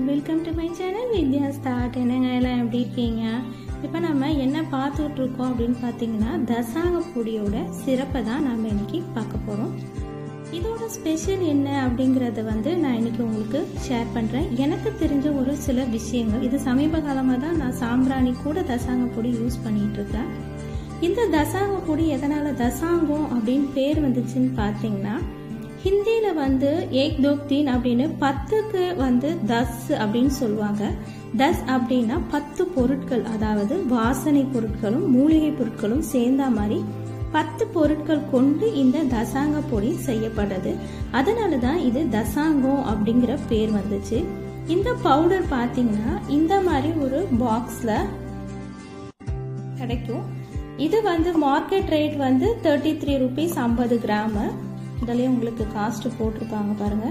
welcome to my channel Vidya start என்னங்க எல்லாம் எப்படி இருக்கீங்க இப்போ நம்ம என்ன பார்த்துட்டு இருக்கோம் அப்படின்னு பார்த்தீங்கன்னா தசாங்க பொடியோட சிறப்பை தான் நம்ம இன்னைக்கு பார்க்க போகிறோம் இதோட ஸ்பெஷல் என்ன அப்படிங்கிறத வந்து நான் இன்னைக்கு உங்களுக்கு ஷேர் பண்ணுறேன் எனக்கு தெரிஞ்ச ஒரு சில விஷயங்கள் இது சமீப காலமாக தான் நான் சாம்பிராணி கூட தசாங்க பொடி யூஸ் பண்ணிட்டு இருக்கேன் இந்த தசாங்க பொடி எதனால் தசாங்கம் அப்படின்னு பேர் வந்துச்சுன்னு பார்த்தீங்கன்னா ஹிந்தியில் வந்து ஏக் தோ தீன் அப்படின்னு பத்துக்கு வந்து தஸ் அப்படின்னு சொல்லுவாங்க தஸ் அப்படின்னா பத்து பொருட்கள் அதாவது வாசனை பொருட்களும் மூலிகை பொருட்களும் சேர்ந்த மாதிரி பத்து பொருட்கள் கொண்டு இந்த தசாங்க பொடி செய்யப்படுறது அதனால தான் இது தசாங்கம் அப்படிங்கிற பேர் வந்துச்சு இந்த பவுடர் பார்த்தீங்கன்னா இந்த மாதிரி ஒரு பாக்ஸில் கிடைக்கும் இது வந்து மார்க்கெட் ரேட் வந்து தேர்ட்டி த்ரீ ருபீஸ் ஐம்பது கிராமு இதுலேயே உங்களுக்கு காஸ்ட் போட்டிருப்பாங்க பாருங்க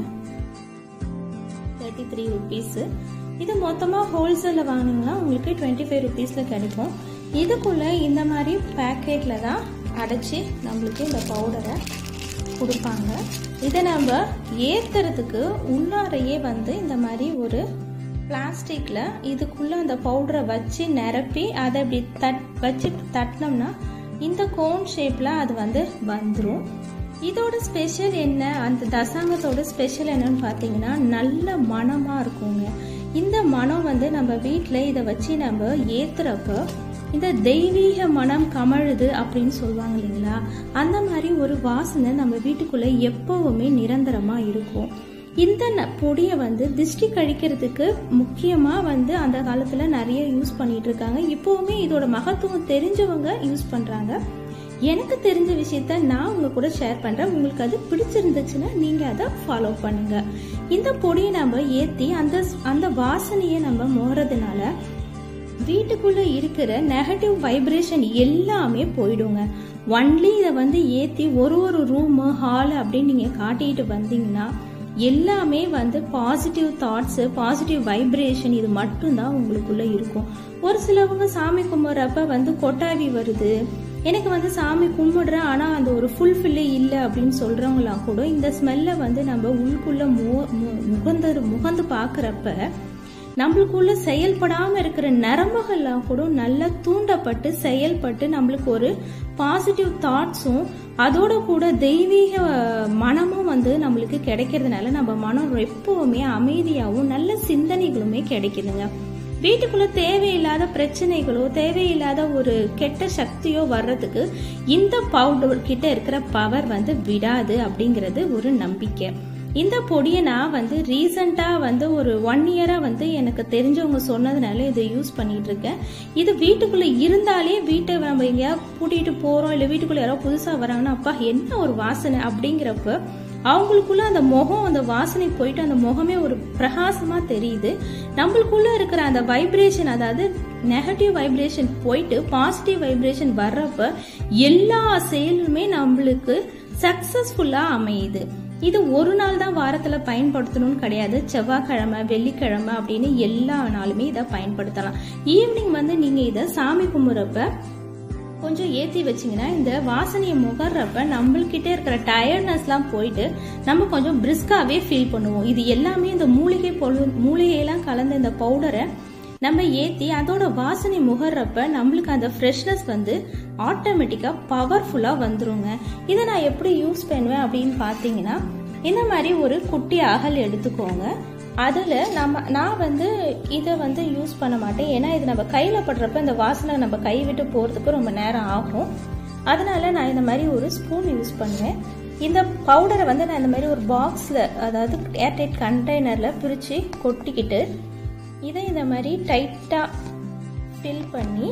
தேர்ட்டி த்ரீ ருபீஸு இது மொத்தமாக ஹோல்சேலில் வாங்கினீங்கன்னா உங்களுக்கு டுவெண்ட்டி ஃபைவ் ருபீஸில் கிடைக்கும் இதுக்குள்ளே இந்த மாதிரி பேக்கெட்டில் தான் அடைச்சி நம்மளுக்கு இந்த பவுடரை கொடுப்பாங்க இதை நம்ம ஏற்றுறதுக்கு உள்ளாரையே வந்து இந்த மாதிரி ஒரு பிளாஸ்டிக்கில் இதுக்குள்ளே அந்த பவுடரை வச்சு நிரப்பி அதை இப்படி தட் வச்சு தட்டினோம்னா இந்த கோன் ஷேப்பில் அது வந்து வந்துடும் இதோட ஸ்பெஷல் என்ன அந்த தசாங்கத்தோட ஸ்பெஷல் என்னன்னு பார்த்தீங்கன்னா நல்ல மனமாக இருக்குங்க இந்த மனம் வந்து நம்ம வீட்டில் இதை வச்சு நம்ம ஏற்றுறப்ப இந்த தெய்வீக மனம் கமழுது அப்படின்னு சொல்லுவாங்க இல்லைங்களா அந்த மாதிரி ஒரு வாசனை நம்ம வீட்டுக்குள்ளே எப்போவுமே நிரந்தரமாக இருக்கும் இந்த பொடியை வந்து திஷ்டி கழிக்கிறதுக்கு முக்கியமாக வந்து அந்த காலத்தில் நிறைய யூஸ் பண்ணிட்டு இருக்காங்க இப்போவுமே இதோட மகத்துவம் தெரிஞ்சவங்க யூஸ் பண்ணுறாங்க எனக்கு தெரிஞ்ச விஷயத்த நான் உங்க கூட ஷேர் பண்றேன் உங்களுக்கு அது பிடிச்சிருந்துச்சுன்னா நீங்க அதை ஃபாலோ பண்ணுங்க இந்த பொடியை நம்ம ஏத்தி அந்த அந்த வாசனையை நம்ம மோறதுனால வீட்டுக்குள்ள இருக்கிற நெகட்டிவ் வைப்ரேஷன் எல்லாமே போயிடுங்க ஒன்லி இதை வந்து ஏத்தி ஒரு ஒரு ரூமு ஹால் அப்படின்னு நீங்க காட்டிட்டு வந்தீங்கன்னா எல்லாமே வந்து பாசிட்டிவ் தாட்ஸு பாசிட்டிவ் வைப்ரேஷன் இது மட்டும்தான் உங்களுக்குள்ள இருக்கும் ஒரு சிலவங்க சாமி கும்பிட்றப்ப வந்து கொட்டாவி வருது எனக்கு வந்து சாமி கும்பிடுறேன் ஆனால் அந்த ஒரு ஃபுல்ஃபில்லே இல்லை அப்படின்னு சொல்கிறவங்களாம் கூட இந்த ஸ்மெல்லை வந்து நம்ம உள்ளுக்குள்ளே மு முகந்து முகந்து பார்க்குறப்ப நம்மளுக்குள்ள செயல்படாமல் இருக்கிற நரம்புகள்லாம் கூட நல்லா தூண்டப்பட்டு செயல்பட்டு நம்மளுக்கு ஒரு பாசிட்டிவ் தாட்ஸும் அதோட கூட தெய்வீக மனமும் வந்து நம்மளுக்கு கிடைக்கிறதுனால நம்ம மனம் எப்பவுமே அமைதியாகவும் நல்ல சிந்தனைகளுமே கிடைக்குதுங்க வீட்டுக்குள்ள தேவையில்லாத பிரச்சனைகளோ தேவையில்லாத ஒரு கெட்ட சக்தியோ வர்றதுக்கு இந்த பவுடர் கிட்ட இருக்கிற பவர் வந்து விடாது அப்படிங்கிறது ஒரு நம்பிக்கை இந்த பொடியை நான் வந்து ரீசண்டாக வந்து ஒரு ஒன் இயராக வந்து எனக்கு தெரிஞ்சவங்க சொன்னதுனால இதை யூஸ் பண்ணிட்டு இருக்கேன் இது வீட்டுக்குள்ளே இருந்தாலே வீட்டை நம்ம எங்கேயாவது கூட்டிகிட்டு போகிறோம் இல்லை வீட்டுக்குள்ளே யாராவது புதுசாக வராங்கன்னா அப்பா என்ன ஒரு வாசனை அப்படிங்கிறப்ப அவங்களுக்குள்ள அந்த முகம் அந்த வாசனை போயிட்டு அந்த முகமே ஒரு பிரகாசமா தெரியுது நம்மளுக்குள்ள இருக்கிற அந்த வைப்ரேஷன் அதாவது நெகட்டிவ் வைப்ரேஷன் போயிட்டு பாசிட்டிவ் வைப்ரேஷன் வர்றப்ப எல்லா செயலுமே நம்மளுக்கு சக்சஸ்ஃபுல்லா அமையுது இது ஒரு நாள் தான் வாரத்தில் பயன்படுத்தணும்னு கிடையாது செவ்வாய்க்கிழமை வெள்ளிக்கிழமை அப்படின்னு எல்லா நாளுமே இதை பயன்படுத்தலாம் ஈவினிங் வந்து நீங்கள் இதை சாமி கும்பிட்றப்ப கொஞ்சம் ஏற்றி வச்சிங்கன்னா இந்த வாசனையை முகர்றப்ப நம்மள்கிட்ட இருக்கிற டயர்ட்னஸ்லாம் போயிட்டு நம்ம கொஞ்சம் பிரிஸ்காவே ஃபீல் பண்ணுவோம் இது எல்லாமே இந்த மூலிகை பொழு மூலிகையெல்லாம் கலந்த இந்த பவுடரை நம்ம ஏற்றி அதோட வாசனை முகர்றப்ப நம்மளுக்கு அந்த ஃப்ரெஷ்னஸ் வந்து ஆட்டோமேட்டிக்காக பவர்ஃபுல்லாக வந்துருங்க இதை நான் எப்படி யூஸ் பண்ணுவேன் அப்படின்னு பார்த்தீங்கன்னா இந்த மாதிரி ஒரு குட்டி அகல் எடுத்துக்கோங்க அதில் நம்ம நான் வந்து இதை வந்து யூஸ் பண்ண மாட்டேன் ஏன்னா இது நம்ம கையில் படுறப்ப இந்த வாசனை நம்ம கை விட்டு போகிறதுக்கு ரொம்ப நேரம் ஆகும் அதனால நான் இந்த மாதிரி ஒரு ஸ்பூன் யூஸ் பண்ணுவேன் இந்த பவுடரை வந்து நான் இந்த மாதிரி ஒரு பாக்ஸில் அதாவது ஏர்டைட் கண்டெய்னரில் பிரித்து கொட்டிக்கிட்டு இதை இந்த மாதிரி டைட்டாக ஃபில் பண்ணி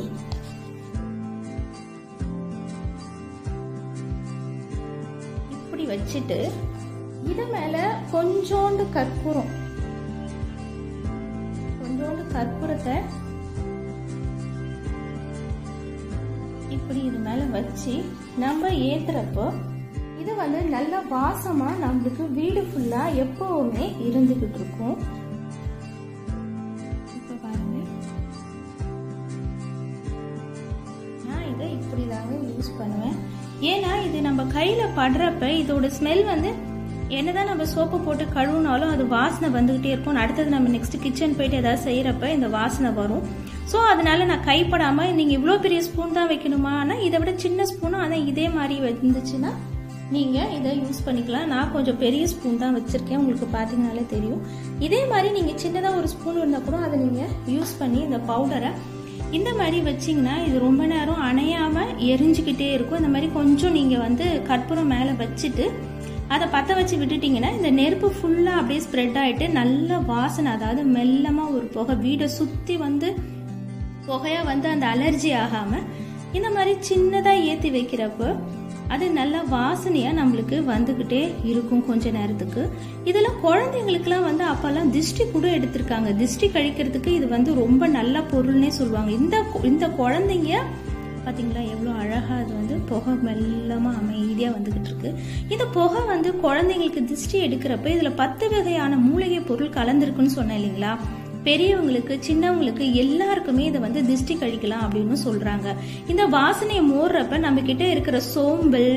இப்படி வச்சுட்டு இது மேலே கொஞ்சோண்டு கற்பூரம் கொஞ்சோண்டு கற்பூரத்தை இப்படி இது மேல வச்சு நம்ம ஏத்துறப்போ இது வந்து நல்ல வாசமா நம்மளுக்கு வீடு ஃபுல்லா எப்பவுமே இருந்துகிட்டு இருக்கும் இப்ப பாருங்க நான் இதை இப்படி தாங்க யூஸ் பண்ணுவேன் ஏன்னா இது நம்ம கையில படுறப்ப இதோட ஸ்மெல் வந்து என்னதான் நம்ம சோப்பு போட்டு கழுவுனாலும் அது வாசனை வந்துகிட்டே இருக்கும் அடுத்தது நம்ம நெக்ஸ்ட் கிச்சன் போயிட்டு ஏதாவது செய்யறப்ப இந்த வாசனை வரும் ஸோ அதனால நான் கைப்படாம நீங்க இவ்வளோ பெரிய ஸ்பூன் தான் வைக்கணுமா ஆனால் இதை விட சின்ன ஸ்பூனும் ஆனால் இதே மாதிரி வந்துச்சுன்னா நீங்க இதை யூஸ் பண்ணிக்கலாம் நான் கொஞ்சம் பெரிய ஸ்பூன் தான் வச்சிருக்கேன் உங்களுக்கு பார்த்தீங்கனாலே தெரியும் இதே மாதிரி நீங்க சின்னதாக ஒரு ஸ்பூன் இருந்தால் கூட அதை நீங்க யூஸ் பண்ணி இந்த பவுடரை இந்த மாதிரி வச்சிங்கன்னா இது ரொம்ப நேரம் அணையாமல் எரிஞ்சுக்கிட்டே இருக்கும் இந்த மாதிரி கொஞ்சம் நீங்கள் வந்து கற்பூரம் மேலே வச்சுட்டு அதை பற்ற வச்சு விட்டுட்டிங்கன்னா இந்த நெருப்பு ஃபுல்லாக அப்படியே ஸ்ப்ரெட் ஆகிட்டு நல்ல வாசனை அதாவது மெல்லமாக ஒரு புகை வீடை சுற்றி வந்து புகையாக வந்து அந்த அலர்ஜி ஆகாமல் இந்த மாதிரி சின்னதாக ஏற்றி வைக்கிறப்போ அது நல்ல வாசனையாக நம்மளுக்கு வந்துக்கிட்டே இருக்கும் கொஞ்ச நேரத்துக்கு இதெல்லாம் குழந்தைங்களுக்குலாம் வந்து அப்போல்லாம் திஷ்டி கூட எடுத்திருக்காங்க திஷ்டி கழிக்கிறதுக்கு இது வந்து ரொம்ப நல்ல பொருள்னே சொல்லுவாங்க இந்த இந்த குழந்தைங்க பார்த்தீங்களா எவ்வளோ அழகாக அது வந்து புகை மெல்லமாக அமைதியாக வந்துக்கிட்டு இருக்கு இந்த புகை வந்து குழந்தைங்களுக்கு திஷ்டி எடுக்கிறப்ப இதில் பத்து வகையான மூலிகை பொருள் கலந்துருக்குன்னு சொன்னேன் இல்லைங்களா பெரியவங்களுக்கு சின்னவங்களுக்கு எல்லாருக்குமே இதை வந்து திஷ்டி கழிக்கலாம் அப்படின்னு சொல்றாங்க இந்த வாசனையை மோடுறப்ப நம்ம கிட்ட இருக்கிற சோம்பல்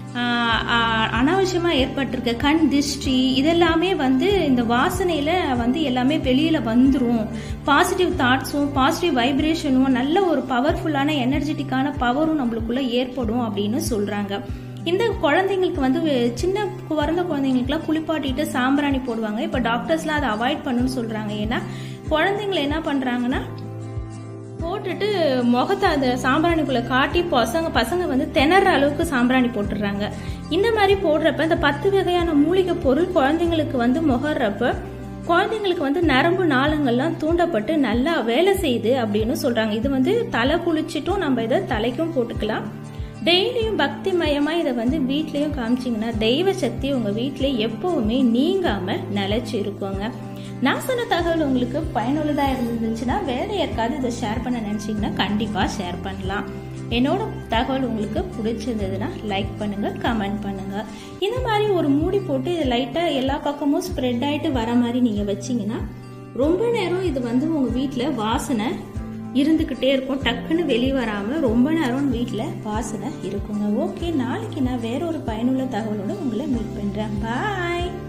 அனாவசியமா ஏற்பட்டிருக்க கண் திஷ்டி இதெல்லாமே வந்து இந்த வாசனையில வந்து எல்லாமே வெளியில வந்துடும் பாசிட்டிவ் தாட்ஸும் பாசிட்டிவ் வைப்ரேஷனும் நல்ல ஒரு பவர்ஃபுல்லான எனர்ஜெட்டிக்கான பவரும் நம்மளுக்குள்ள ஏற்படும் அப்படின்னு சொல்றாங்க இந்த குழந்தைங்களுக்கு வந்து சின்ன பிறந்த குழந்தைங்களுக்குலாம் குளிப்பாட்டிட்டு சாம்பிராணி போடுவாங்க இப்போ டாக்டர்ஸ்லாம் அதை அவாய்ட் பண்ணுன்னு சொல்றாங்க ஏன்னா குழந்தைங்களை என்ன பண்றாங்கன்னா போட்டுட்டு முகத்தை அந்த சாம்பிராணிக்குள்ள காட்டி பசங்க பசங்க வந்து திணற அளவுக்கு சாம்பிராணி போட்டுடுறாங்க இந்த மாதிரி போடுறப்ப இந்த பத்து வகையான மூலிகை பொருள் குழந்தைங்களுக்கு வந்து முகர்றப்ப குழந்தைங்களுக்கு வந்து நரம்பு நாளங்கள்லாம் தூண்டப்பட்டு நல்லா வேலை செய்யுது அப்படின்னு சொல்றாங்க இது வந்து தலை குளிச்சுட்டும் நம்ம இதை தலைக்கும் போட்டுக்கலாம் டெய்லியும் பக்தி மயமா இதை வந்து வீட்லயும் காமிச்சிங்கன்னா தெய்வ சக்தி உங்க வீட்ல எப்பவுமே நீங்காம நிலைச்சு இருக்குங்க நான் சொன்ன தகவல் உங்களுக்கு பயனுள்ளதா இருந்துச்சுன்னா வேற யாருக்காவது இதை ஷேர் பண்ண நினைச்சீங்கன்னா கண்டிப்பா ஷேர் பண்ணலாம் என்னோட தகவல் உங்களுக்கு பிடிச்சிருந்ததுன்னா லைக் பண்ணுங்க கமெண்ட் பண்ணுங்க இந்த மாதிரி ஒரு மூடி போட்டு இது லைட்டா எல்லா பக்கமும் ஸ்ப்ரெட் ஆயிட்டு வர மாதிரி நீங்க வச்சீங்கன்னா ரொம்ப நேரம் இது வந்து உங்க வீட்டுல வாசனை இருந்துக்கிட்டே இருக்கும் டக்குன்னு வெளியே வராமல் ரொம்ப நேரம் வீட்டில் வாசனை இருக்குங்க ஓகே நாளைக்கு நான் வேற ஒரு பயனுள்ள தகவலோட உங்களை மீட் பண்ணுறேன் பாய்